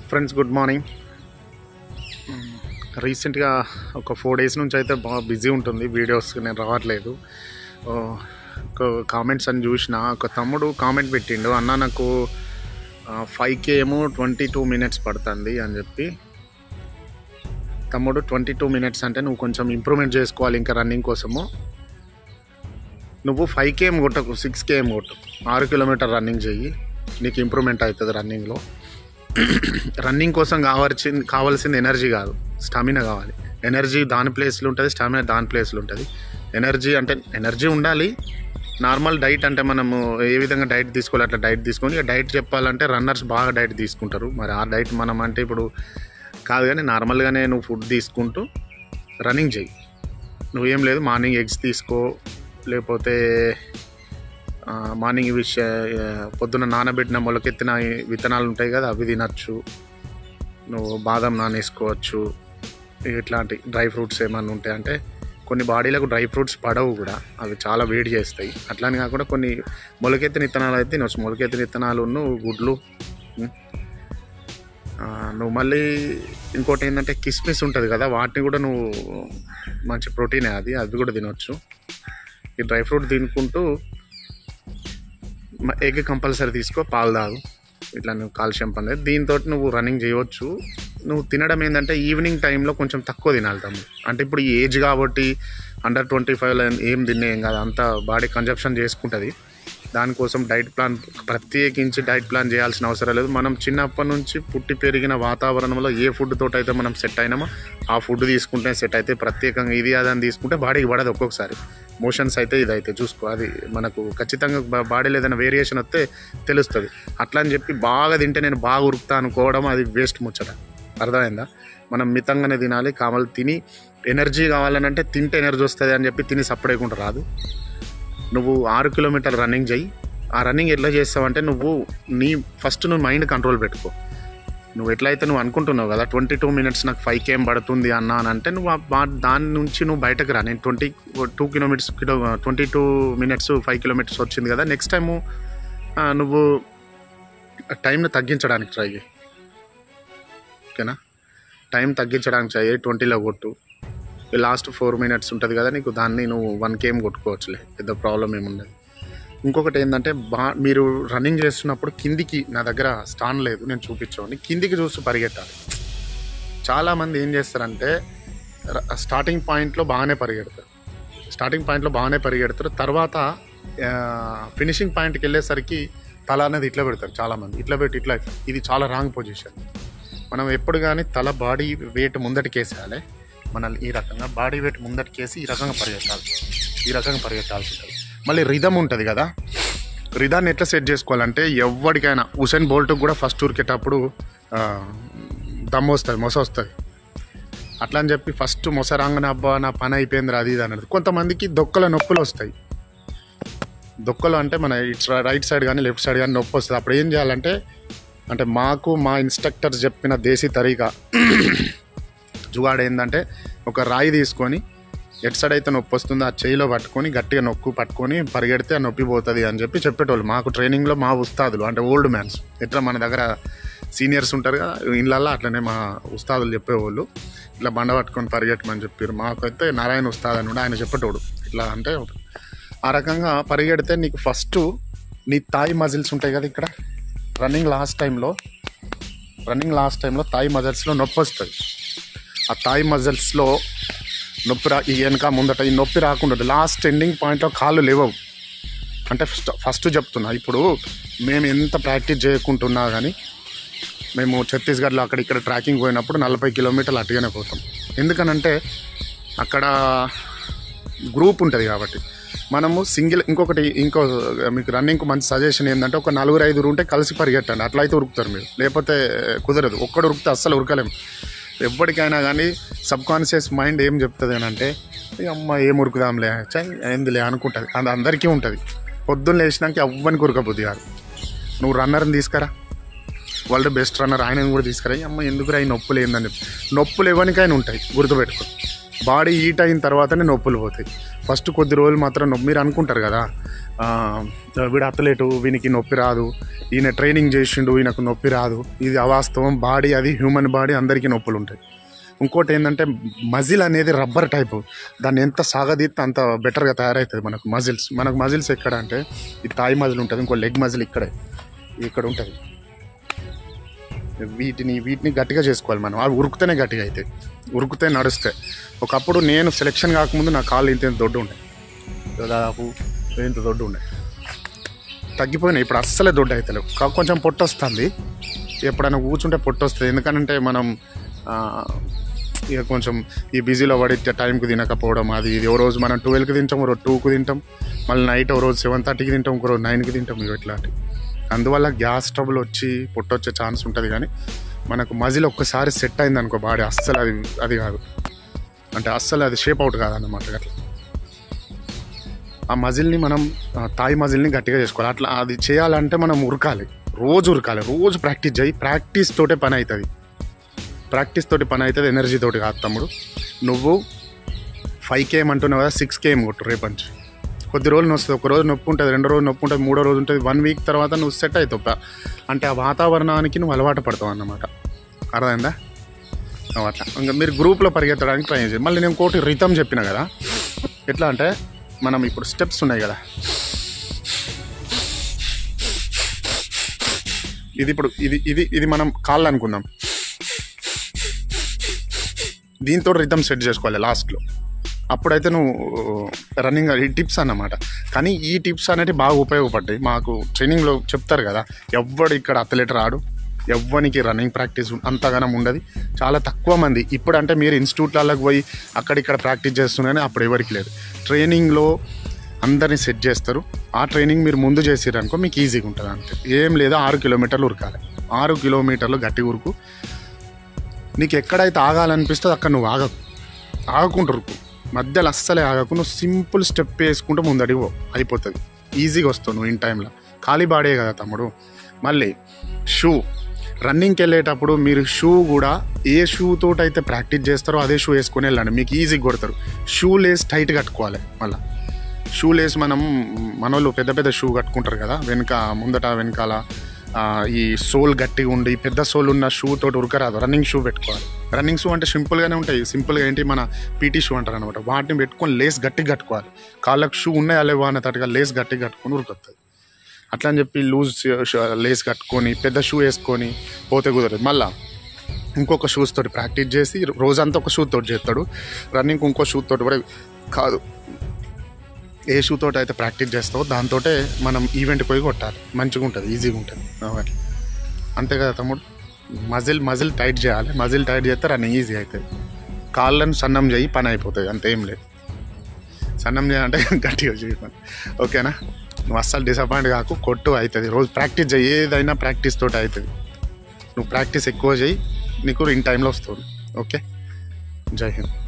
Friends good morning రీసెంట్గా ఒక four days నుంచి అయితే బాగా బిజీ ఉంటుంది వీడియోస్ నేను రావట్లేదు ఓ, ఒక కామెంట్స్ అని చూసిన ఒక తమ్ముడు కామెంట్ పెట్టిండు అన్న నాకు ఫైవ్ కే ఏమో ట్వంటీ టూ మినిట్స్ పడుతుంది అని చెప్పి తమ్ముడు ట్వంటీ టూ మినిట్స్ అంటే నువ్వు కొంచెం ఇంప్రూవ్మెంట్ చేసుకోవాలి ఇంకా రన్నింగ్ కోసము నువ్వు ఫైవ్ కేఎం కొట్టకు సిక్స్ కేఎం కొట్టు ఆరు కిలోమీటర్ రన్నింగ్ చెయ్యి నీకు ఇంప్రూవ్మెంట్ అవుతుంది రన్నింగ్లో రన్నింగ్ కోసం కావాల్సింది కావాల్సింది ఎనర్జీ కాదు స్టామినా కావాలి ఎనర్జీ దాని ప్లేస్లో ఉంటుంది స్టామినా దాని ప్లేస్లో ఉంటుంది ఎనర్జీ అంటే ఎనర్జీ ఉండాలి నార్మల్ డైట్ అంటే మనము ఏ విధంగా డైట్ తీసుకోవాలి అట్లా డైట్ తీసుకొని ఇక డైట్ చెప్పాలంటే రన్నర్స్ బాగా డైట్ తీసుకుంటారు మరి ఆ డైట్ మనం అంటే ఇప్పుడు కాదు కానీ నార్మల్గానే నువ్వు ఫుడ్ తీసుకుంటూ రన్నింగ్ చెయ్యి నువ్వేం లేదు మార్నింగ్ ఎగ్స్ తీసుకో లేకపోతే ఆ, మార్నింగ్ ఇవి ష- పొద్దున్న నానబెట్టిన మొలకెత్తిన విత్తనాలు ఉంటాయి కదా అవి తినచ్చు నువ్వు బాదం నానేసుకోవచ్చు ఇట్లాంటి డ్రై ఫ్రూట్స్ ఏమన్నా ఉంటాయి అంటే కొన్ని బాడీలకు డ్రై ఫ్రూట్స్ పడవు కూడా అవి చాలా వేడి చేస్తాయి అట్లానే కాకుండా కొన్ని మొలకెత్తిన విత్తనాలు అయితే తినవచ్చు మొలకెత్తిన విత్తనాలు నువ్వు గుడ్లు ఉం. ఆ, నువ్వు మళ్ళీ ఇంకోటి ఏంటంటే కిస్మిస్ ఉంటుంది కదా వాటిని కూడా నువ్వు మంచి ప్రోటీనే అది అది కూడా తినవచ్చు ఈ డ్రై ఫ్రూట్ తినుకుంటూ ఎగ్ కంపల్సరీ తీసుకో పాలు తాగు ఇట్లా నువ్వు కాల్షియం పని దీంతో నువ్వు రన్నింగ్ చేయవచ్చు నువ్వు తినడం ఏంటంటే ఈవినింగ్ టైంలో కొంచెం తక్కువ తినాలి తమ్ముడు అంటే ఇప్పుడు ఈ ఏజ్ కాబట్టి అండర్ ట్వంటీ ఫైవ్లో ఏం తినే ఏం కాదు అంత బాడీ కన్జప్షన్ చేసుకుంటుంది దానికోసం డైట్ ప్లాన్ ప్రత్యేకించి డైట్ ప్లాన్ చేయాల్సిన అవసరం లేదు మనం చిన్నప్పటి నుంచి పుట్టి పెరిగిన వాతావరణంలో ఏ ఫుడ్ తోటి అయితే మనం సెట్ అయినామో ఆ ఫుడ్ తీసుకుంటే సెట్ అయితే ప్రత్యేకంగా ఇది అదని తీసుకుంటే బాడీకి పడదు ఒక్కొక్కసారి మోషన్స్ అయితే ఇది అయితే చూసుకో అది మనకు ఖచ్చితంగా బా- బాడీలో ఏదైనా వేరియేషన్ వస్తే తెలుస్తుంది అట్లా అని చెప్పి బాగా తింటే నేను బాగా ఉరుకుతా అనుకోవడం అది వేస్ట్ ముచ్చట అర్థమైందా మనం మితంగానే తినాలి కావాలి తిని ఎనర్జీ కావాలనంటే తింటే ఎనర్జీ వస్తుంది అని చెప్పి తిని సపరేకుండా రాదు నువ్వు ఆరు కిలోమీటర్ రన్నింగ్ చెయ్యి ఆ రన్నింగ్ ఎట్లా చేస్తావంటే నువ్వు నీ ఫస్ట్ నువ్వు మైండ్ కంట్రోల్ పెట్టుకో నువ్వు ఎట్లయితే నువ్వు అనుకుంటున్నావు కదా ట్వంటీ టూ మినిట్స్ నాకు ఫైవ్ కేఎం పడుతుంది అన్నా అని అంటే నువ్వు ఆ బా- దాని నుంచి నువ్వు బయటకు రా నేను twenty two kilometres kilo twenty two minutes five kilometres వచ్చింది కదా నెక్స్ట్ టైము ఆ, నువ్వు టైంని తగ్గించడానికి ట్రై చేయి ఓకేనా టైం తగ్గించడానికి ట్రై చేయి ట్వంటీలో కొట్టు లాస్ట్ ఫోర్ మినిట్స్ ఉంటుంది కదా నీకు దాన్ని నువ్వు వన్ కేఎం కొట్టుకోవచ్చులే పెద్ద ప్రాబ్లం ఏముండదు ఇంకొకటి ఏంటంటే బా మీరు రన్నింగ్ చేస్తున్నప్పుడు కిందికి నా దగ్గర స్టాండ్ లేదు నేను చూపించాను కిందికి చూస్తూ పరిగెట్టాలి చాలామంది ఏం చేస్తారంటే ర- స్టార్టింగ్ పాయింట్లో బాగానే పరిగెడతారు స్టార్టింగ్ పాయింట్లో బాగానే పరిగెడతారు తర్వాత ఆ, ఫినిషింగ్ పాయింట్కి వెళ్ళేసరికి తల అనేది ఇట్లా పెడతారు చాలామంది ఇట్లా పెట్టి ఇట్లా ఇది చాలా రాంగ్ పొజిషన్ మనం ఎప్పుడు కానీ తల బాడీ వెయిట్ ముందటికేసేయాలి మన ఈ రకంగా బాడీ వెయిట్ ముందటికేసి ఈ రకంగా పరిగెత్తాలి ఈ రకంగా పరిగెత్తాల్సి ఉంటుంది మళ్ళీ రిధమ్ ఉంటుంది కదా రిధాన్ని ఎట్లా సెట్ చేసుకోవాలంటే ఎవరికైనా హుసేన్ బోల్ట్కి కూడా ఫస్ట్ ఉరికేటప్పుడు ఆ, దమ్ము వస్తుంది మొస వస్తుంది అట్లా అని చెప్పి ఫస్ట్ మొస రాగానే అబ్బా నా పని అయిపోయింది అది ఇది అన్నది కొంతమందికి దొక్కల నొప్పులు వస్తాయి దొక్కలు అంటే మన ఇట్స్ రైట్ సైడ్ కానీ లెఫ్ట్ సైడ్ కానీ నొప్పి వస్తుంది అప్పుడు ఏం చేయాలంటే అంటే మాకు మా ఇన్స్ట్రక్టర్స్ చెప్పిన దేశీ తరీగా జుగాడు ఏంటంటే ఒక రాయి తీసుకొని ఎటు సైడ్ అయితే నొప్పి వస్తుందో ఆ చేయిలో పట్టుకొని గట్టిగా నొక్కు పట్టుకొని పరిగెడితే ఆ నొప్పి పోతుంది అని చెప్పి చెప్పేటోళ్ళు మాకు ట్రైనింగ్లో మా ఉస్తాదులు అంటే ఓల్డ్ మ్యాన్స్ ఎట్లా మన దగ్గర సీనియర్స్ ఉంటారు కదా ఇళ్ళల్లో అట్లనే మా ఉస్తాదులు చెప్పేవాళ్ళు ఇట్లా బండ పట్టుకొని పరిగెట్టమని చెప్పారు మాకైతే నారాయణ ఉస్తాద్ అని కూడా ఆయన చెప్పేటోడు ఇట్లా అంటే ఆ రకంగా పరిగెడితే నీకు ఫస్ట్ నీ తాయి మజిల్స్ ఉంటాయి కదా ఇక్కడ రన్నింగ్ లాస్ట్ టైంలో రన్నింగ్ లాస్ట్ టైంలో తాయి మజిల్స్లో నొప్పి వస్తుంది ఆ తాయి మజిల్స్లో నొప్పి రా ఈ వెనక ముందట ఈ నొప్పి రాకుండా లాస్ట్ ఎండింగ్ పాయింట్లో కాళ్ళు లేవవు అంటే ఫస్ట్ ఫస్ట్ చెప్తున్నా ఇప్పుడు మేము ఎంత ప్రాక్టీస్ చేయకుంటున్నా కానీ మేము ఛత్తీస్గఢ్లో అక్కడ ఇక్కడ ట్రాకింగ్ పోయినప్పుడు నలభై కిలోమీటర్లు అటుగానే పోతాం ఎందుకనంటే అక్కడ గ్రూప్ ఉంటుంది కాబట్టి మనము సింగిల్ ఇంకొకటి ఇంకో మీకు రన్నింగ్కి మంచి సజెషన్ ఏంటంటే ఒక నలుగురు ఐదుగురు ఉంటే కలిసి పరిగెట్టండి అట్లా అయితే ఉరుకుతారు మీరు లేకపోతే కుదరదు ఒక్కడు ఉరికితే అస్సలు ఉరకలేము ఎప్పటికైనా కానీ సబ్ కాన్షియస్ మైండ్ ఏం చెప్తుంది అని అంటే "ఈ అమ్మ ఏం ఉరుకుదాంలే చై ఏందిలే అనుకుంటుంది అది అందరికీ ఉంటుంది పొద్దున్న లేచినాక ఎవ్వరికి ఉరకబుద్ది కాదు నువ్వు రన్నర్ని తీసుకురా వరల్డ్ బెస్ట్ రన్నర్ ఆయన కూడా తీసుకురా "ఈ అమ్మ ఎందుకు ఈ నొప్పులు ఏందని చెప్పి నొప్పులు ఎవరికైనా ఉంటాయి గుర్తుపెట్టుకో బాడీ హీట్ అయిన తర్వాతనే నొప్పులు పోతాయి ఫస్ట్ కొద్ది రోజులు మాత్రం నొప్పి మీరు అనుకుంటారు కదా ఆ, వీడు అథ్లెటు వీనికి నొప్పి రాదు ఈయన ట్రైనింగ్ చేసిండు ఈయనకు నొప్పి రాదు ఇది అవాస్తవం బాడీ అది హ్యూమన్ బాడీ అందరికీ నొప్పులు ఉంటాయి ఇంకోటి ఏంటంటే మజిల్ అనేది రబ్బర్ టైపు దాన్ని ఎంత సాగదీస్తే అంత బెటర్గా తయారవుతుంది మనకు మజిల్స్ మనకు మజిల్స్ ఎక్కడ అంటే ఈ తాయి మజిల్ ఉంటుంది ఇంకో లెగ్ మజిల్ ఇక్కడే ఇక్కడ ఉంటుంది వీటిని వీటిని గట్టిగా చేసుకోవాలి మనం అవి ఉరుకుతేనే గట్టిగా అవుతాయి ఉరుకుతే నడుస్తే ఒకప్పుడు నేను సెలెక్షన్ కాకముందు నా కాళ్ళు ఇంత ఇంత దొడ్డు ఉండే దాదాపు ఇంత దొడ్డు ఉండే తగ్గిపోయినాయి ఇప్పుడు అస్సలే దొడ్డు అవుతలేవు కా- కొంచెం పొట్టు వస్తుంది ఎప్పుడైనా కూర్చుంటే పొట్టు వస్తుంది ఎందుకంటే మనం ఆ, ఇక కొంచెం ఈ బిజీలో పడి టైంకి తినకపోవడం అది ఇది ఓ రోజు మనం ట్వెల్వ్కి తింటాం ఓ రోజు టూకి తింటాం మళ్ళీ నైట్ ఓ రోజు సెవెన్ థర్టీకి తింటాం ఇంకో రోజు నైన్కి తింటాం ఇవి ఇట్లాంటివి అందువల్ల గ్యాస్ ట్రబుల్ వచ్చి పొట్టు వచ్చే ఛాన్స్ ఉంటుంది కానీ మనకు మజిల్ ఒక్కసారి సెట్ అయింది అనుకో బాడీ అస్సలు అది అది కాదు అంటే అస్సలు అది షేప్ అవుట్ కాదన్నమాట అట్లా ఆ మజిల్ని మనం ఆ తాయి మజిల్ని గట్టిగా చేసుకోవాలి అట్లా అది చేయాలంటే మనం ఉరకాలి రోజు ఉరకాలి రోజు ప్రాక్టీస్ చేయి ప్రాక్టీస్ తోటే పని అవుతుంది ప్రాక్టీస్ తోటి పని అవుతుంది ఎనర్జీ తోటి కాదు తమ్ముడు నువ్వు ఫైవ్ కేఎం అంటున్నావు కదా సిక్స్ కేఎం కొట్టు రేపు నుంచి కొద్ది రోజులు వస్తుంది ఒక రోజు నొప్పి ఉంటుంది రెండు రోజులు నొప్పి ఉంటుంది మూడో రోజు ఉంటుంది వన్ వీక్ తర్వాత నువ్వు సెట్ అవుతావు ప- అంటే ఆ వాతావరణానికి నువ్వు అలవాటు పడతావు అన్నమాట అర్థమైందా అవు అట్లా ఇంకా మీరు గ్రూప్లో పరిగెత్తడానికి ట్రై చేయండి మళ్ళీ నేను ఇంకోటి రితం చెప్పిన కదా ఎట్లా అంటే మనం ఇప్పుడు స్టెప్స్ ఉన్నాయి కదా ఇది ఇప్పుడు ఇది ఇది ఇది మనం కాళ్ళు అనుకుందాం దీంతో రిథమ్ సెట్ చేసుకోవాలి లాస్ట్లో అప్పుడైతే నువ్వు రన్నింగ్ ఈ టిప్స్ అన్నమాట కానీ ఈ టిప్స్ అనేవి బాగా ఉపయోగపడ్డాయి మాకు ట్రైనింగ్లో చెప్తారు కదా ఎవ్వడు ఇక్కడ అథ్లెట్ రాడు ఎవ్వనికి రన్నింగ్ ప్రాక్టీస్ అంతగానం ఉండదు చాలా తక్కువ మంది ఇప్పుడు అంటే మీరు ఇన్స్టిట్యూట్లకు పోయి అక్కడిక్కడ ప్రాక్టీస్ చేస్తున్నారని అప్పుడు ఎవరికి లేదు ట్రైనింగ్లో అందరిని సెట్ చేస్తారు ఆ ట్రైనింగ్ మీరు ముందు చేసిరనుకో మీకు ఈజీగా ఉంటుంది అంతే ఏం లేదు ఆరు కిలోమీటర్లు ఉరకాలి ఆరు కిలోమీటర్లు గట్టి ఉరుకు నీకు ఎక్కడైతే ఆగాలనిపిస్తుందో అక్కడ నువ్వు ఆగకు ఆగకుండా ఉరుకు మధ్యలో అస్సలే ఆగకు నువ్వు సింపుల్ స్టెప్ వేసుకుంటూ ముందడిగి పో అయిపోతుంది ఈజీగా వస్తావు నువ్వు ఇన్ టైంలో ఖాళీ బాడే కదా తమ్ముడు మళ్ళీ షూ రన్నింగ్కి వెళ్ళేటప్పుడు మీరు షూ కూడా ఏ షూ తోటి అయితే ప్రాక్టీస్ చేస్తారో అదే షూ వేసుకొని వెళ్ళండి మీకు ఈజీగా కొడతారు షూ లేస్ టైట్ కట్టుకోవాలి మళ్ళీ షూ లేస్ మనం మనోళ్ళు పెద్ద పెద్ద షూ కట్టుకుంటారు కదా వెనక ముందట వెనకాల ఆ, ఈ సోల్ గట్టిగా ఉండి పెద్ద సోల్ ఉన్న షూ తోటి ఉరకరాదు రన్నింగ్ షూ పెట్టుకోవాలి రన్నింగ్ షూ అంటే సింపుల్గానే ఉంటాయి సింపుల్గా ఏంటి మన పీటీ షూ అంటారు అనమాట వాటిని పెట్టుకొని లేస్ గట్టిగా కట్టుకోవాలి కాళ్ళకు షూ ఉన్నాయా లేవా అనే తట్టుగా లేస్ గట్టిగా కట్టుకొని ఉరుకొస్తుంది అట్లా అని చెప్పి లూజ్ లేస్ కట్టుకొని పెద్ద షూ వేసుకొని పోతే కుదరదు మళ్ళా ఇంకొక షూస్ తోటి ప్రాక్టీస్ చేసి రోజంతా ఒక షూ తోటి చేస్తాడు రన్నింగ్ ఇంకో షూ తోటి కూడా కాదు ఏ షూ తోటి అయితే ప్రాక్టీస్ చేస్తావో దాంతో మనం ఈవెంట్కి పోయి కొట్టాలి మంచిగా ఉంటుంది ఈజీగా ఉంటుంది అవును. అంతే కదా తమ్ముడు మజిల్ మజిల్ టైట్ చేయాలి మజిల్ టైట్ చేస్తే రన్నింగ్ ఈజీ అవుతుంది కాళ్ళను సన్నం చేయి పని అయిపోతుంది అంతేం లేదు సన్నం చేయాలంటే గట్టిగా చేయమని ఓకేనా నువ్వు అస్సలు డిసప్పాయింట్ కాకు కొట్టు అవుతుంది రోజు ప్రాక్టీస్ చేయి ఏదైనా ప్రాక్టీస్ తోటి అవుతుంది నువ్వు ప్రాక్టీస్ ఎక్కువ చేయి నీకు ఇన్ టైంలో వస్తుంది ఓకే జై హింద్